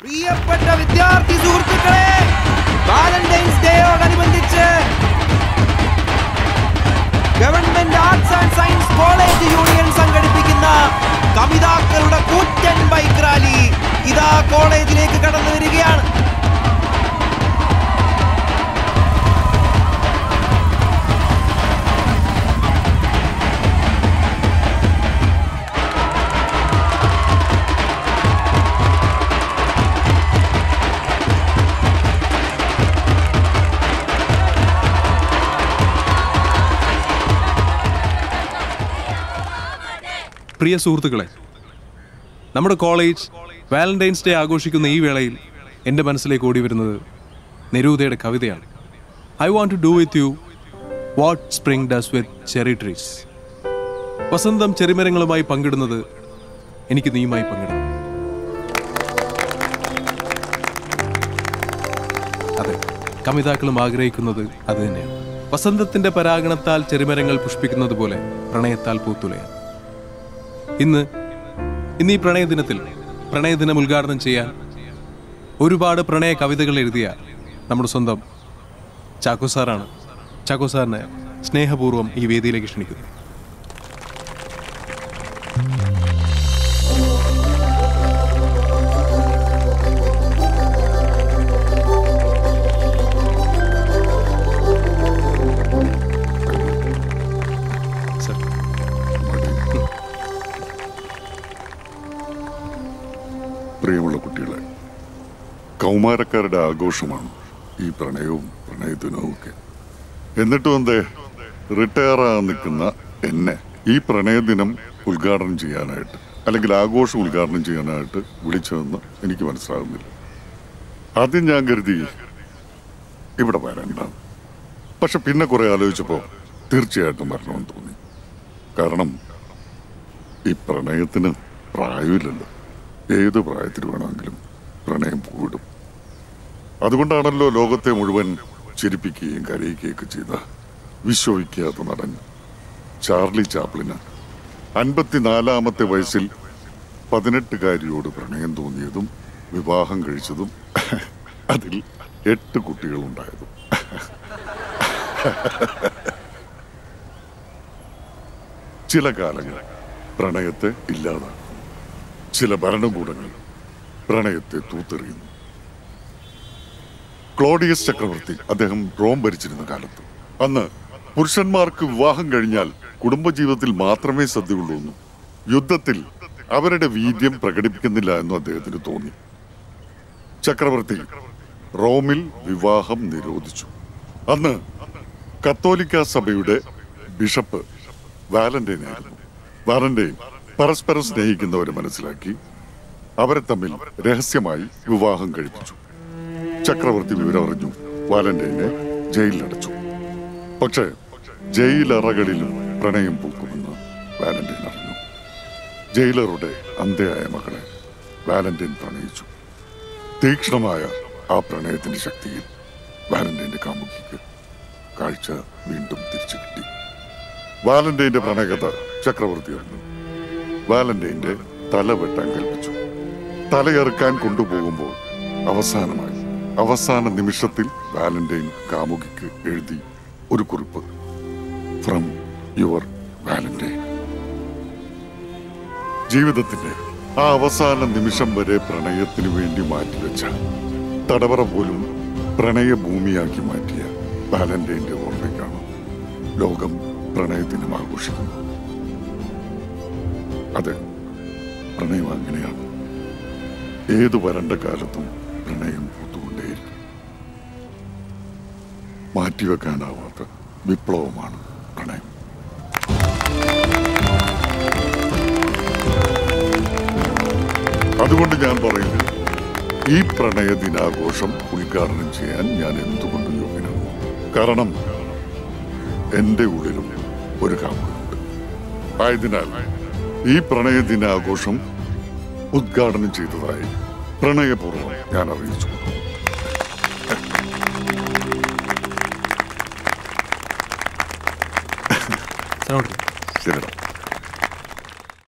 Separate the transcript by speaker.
Speaker 1: പ്രിയപ്പെട്ട വിദ്യാർത്ഥി സുഹൃത്തുക്കളെ വാലന്റൈൻസ് ഡേയോടനുബന്ധിച്ച് government arts and science college union സംഘടിപ്പിക്കുന്ന കവിതാക്കളുടെ കൂറ്റൻ ബൈക്ക് റാലി ഇതാ കോളേജിലേക്ക് കടന്നു വരികയാണ്
Speaker 2: പ്രിയ സുഹൃത്തുക്കളെ നമ്മുടെ കോളേജ് വാലന്റൈൻസ് ഡേ ആഘോഷിക്കുന്ന ഈ വേളയിൽ എൻ്റെ മനസ്സിലേക്ക് ഓടി വരുന്നത് നെരൂദയുടെ കവിതയാണ് I want to do with you what spring does with cherry trees വസന്തം ചെറിമരങ്ങളുമായി പങ്കിടുന്നത് എനിക്ക് നീയുമായി പങ്കിടണം അതെ കവിതാക്കളും ആഗ്രഹിക്കുന്നത് അത് തന്നെയാണ് വസന്തത്തിന്റെ പരാഗണത്താൽ ചെറിമരങ്ങൾ പുഷ്പിക്കുന്നത് പോലെ പ്രണയത്താൽ പൂത്തുലയാൻ ഇന്ന് ഇന്ന് ഈ പ്രണയ ദിനത്തിൽ പ്രണയദിനം ഉദ്ഘാടനം ചെയ്യാൻ ഒരുപാട് പ്രണയ കവിതകൾ എഴുതിയ നമ്മുടെ സ്വന്തം ചാക്കോ സാറാണ് ചാക്കോ സാറിനെ സ്നേഹപൂർവ്വം ഈ വേദിയിലേക്ക് ക്ഷണിക്കുന്നു സർ
Speaker 3: പ്രിയമുള്ള കുട്ടികളെ കൗമാരക്കാരുടെ ആഘോഷമാണ് ഈ പ്രണയവും പ്രണയദിനവും ഒക്കെ എന്നിട്ടും എന്തേ റിട്ടയർ ആകാൻ നിൽക്കുന്ന എന്നെ ഈ പ്രണയദിനം ഉദ്ഘാടനം ചെയ്യാനായിട്ട് അല്ലെങ്കിൽ ആഘോഷം ഉദ്ഘാടനം ചെയ്യാനായിട്ട് വിളിച്ചതെന്ന് എനിക്ക് മനസ്സിലാകുന്നില്ല ആദ്യം ഞാൻ കരുതി ഇവിടെ വരണ്ട പക്ഷെ പിന്നെ കുറെ ആലോചിച്ചപ്പോൾ തീർച്ചയായിട്ടും വരണമെന്ന് തോന്നി കാരണം ഈ പ്രണയത്തിന് പ്രായമില്ലല്ലോ ഏത് പ്രായത്തിൽ വേണമെങ്കിലും പ്രണയം പൂവിടും അതുകൊണ്ടാണല്ലോ ലോകത്തെ മുഴുവൻ ചിരിപ്പിക്കുകയും കരയിക്കുകയൊക്കെ ചെയ്ത വിശ്വവിഖ്യാത നടൻ ചാർലി ചാപ്ലിന് അൻപത്തിനാലാമത്തെ വയസ്സിൽ പതിനെട്ടുകാരിയോട് പ്രണയം തോന്നിയതും വിവാഹം കഴിച്ചതും അതിൽ എട്ട് കുട്ടികളുണ്ടായതും ചില കാലങ്ങൾ പ്രണയത്തെ ഇല്ലാതാക്കും ചില ഭരണകൂടങ്ങൾ പ്രണയത്തെ തൂത്തെറിയുന്നു ക്ലോഡിയസ് ചക്രവർത്തി അദ്ദേഹം റോം ഭരിച്ചിരുന്ന കാലത്ത് അന്ന് പുരുഷന്മാർക്ക് വിവാഹം കഴിഞ്ഞാൽ കുടുംബജീവിതത്തിൽ മാത്രമേ സദ്യയുള്ളൂ എന്നും യുദ്ധത്തിൽ അവരുടെ വീര്യം പ്രകടിപ്പിക്കുന്നില്ല എന്നും അദ്ദേഹത്തിന് തോന്നി ചക്രവർത്തി റോമിൽ വിവാഹം നിരോധിച്ചു അന്ന് കത്തോലിക്ക സഭയുടെ ബിഷപ്പ് വാലന്റൈൻ ആയിരുന്നു വാലന്റൈൻ പരസ്പരം സ്നേഹിക്കുന്നവരെ മനസ്സിലാക്കി അവരെ തമ്മിൽ രഹസ്യമായി വിവാഹം കഴിപ്പിച്ചു ചക്രവർത്തി വിവരമറിഞ്ഞു വാലന്റൈനെ ജയിലിലടച്ചു പക്ഷേ ജയിലറകളിലും പ്രണയം പൂക്കുമെന്ന് വാലന്റൈൻ അറിഞ്ഞു ജയിലറുടെ അന്ധയായ മകളെ വാലന്റൈൻ പ്രണയിച്ചു തീക്ഷ്ണമായ ആ പ്രണയത്തിന്റെ ശക്തിയിൽ വാലന്റൈന്റെ കാമുകിക്ക് കാഴ്ച വീണ്ടും തിരിച്ചു കിട്ടി വാലന്റൈന്റെ പ്രണയകഥ ചക്രവർത്തി അറിഞ്ഞു വാലന്റൈന്റെ തല വെട്ടാൻ കൽപ്പിച്ചു തലയെറുക്കാൻ കൊണ്ടുപോകുമ്പോൾ അവസാനമായി അവസാന നിമിഷത്തിൽ വാലന്റൈൻ കാമുകിക്ക് എഴുതി ഒരു കുറിപ്പ് ഫ്രം യുവർ വാലന്റൈൻ ജീവിതത്തിന്റെ ആ അവസാന നിമിഷം വരെ പ്രണയത്തിനു വേണ്ടി മാറ്റിവെച്ച തടവറ പോലും പ്രണയഭൂമിയാക്കി മാറ്റിയ വാലന്റൈന്റെ ഓർമ്മയ്ക്കാണ് ലോകം പ്രണയദിനം ആഘോഷിക്കുന്നത് അതെ പ്രണയം അങ്ങനെയാണ് ഏതു വരണ്ട കാലത്തും പ്രണയം പൂത്തുകൊണ്ടേയിരിക്കും മാറ്റിവെക്കാനാവാത്ത വിപ്ലവമാണ് പ്രണയം അതുകൊണ്ട് ഞാൻ പറയുന്നു ഈ പ്രണയ ദിനാഘോഷം ഉദ്ഘാടനം ചെയ്യാൻ ഞാൻ എന്തുകൊണ്ട് യോഗ്യനാണ് കാരണം എന്റെ ഉള്ളിലും ഒരു കാമുകനുണ്ട് ആയതിനാൽ ഈ പ്രണയ ദിനാഘോഷം ഉദ്ഘാടനം ചെയ്തതായി പ്രണയപൂർവ്വം ഞാൻ അറിയിച്ചു
Speaker 2: സാറോട്ട്
Speaker 3: ശരിടാ